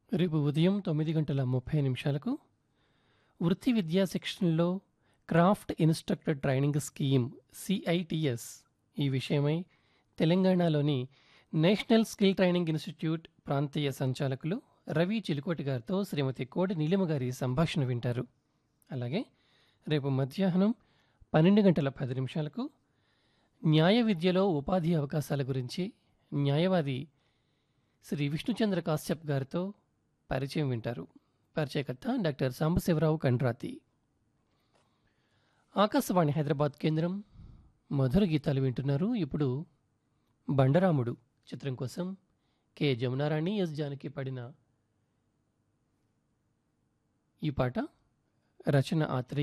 రేపు ఉదయం తొమ్మిది గంటల ముప్పై నిమిషాలకు వృత్తి విద్యా శిక్షణలో craft instructor training scheme CITS ఈ విషయమై తెలంగాణలోని నేషనల్ స్కిల్ ట్రైనింగ్ ఇన్స్టిట్యూట్ ప్రాంతీయ సంచాలకులు రవి చిలుకోటి గారితో శ్రీమతి కోడి నీలిమ గారి సంభాషణ వింటారు అలాగే రేపు మధ్యాహ్నం పన్నెండు గంటల పది నిమిషాలకు న్యాయ విద్యలో ఉపాధి అవకాశాల గురించి న్యాయవాది శ్రీ విష్ణుచంద్ర కాశ్యప్ గారితో పరిచయం వింటారు పరిచయకర్త డాక్టర్ సాంబశివరావు కండ్రాతి ఆకాశవాణి హైదరాబాద్ కేంద్రం మధుర గీతాలు వింటున్నారు ఇప్పుడు బండరాముడు చిత్రం కోసం కె జమునారాణి ఎస్ జానకి పడిన ఈ పాట రచన ఆత్రేయ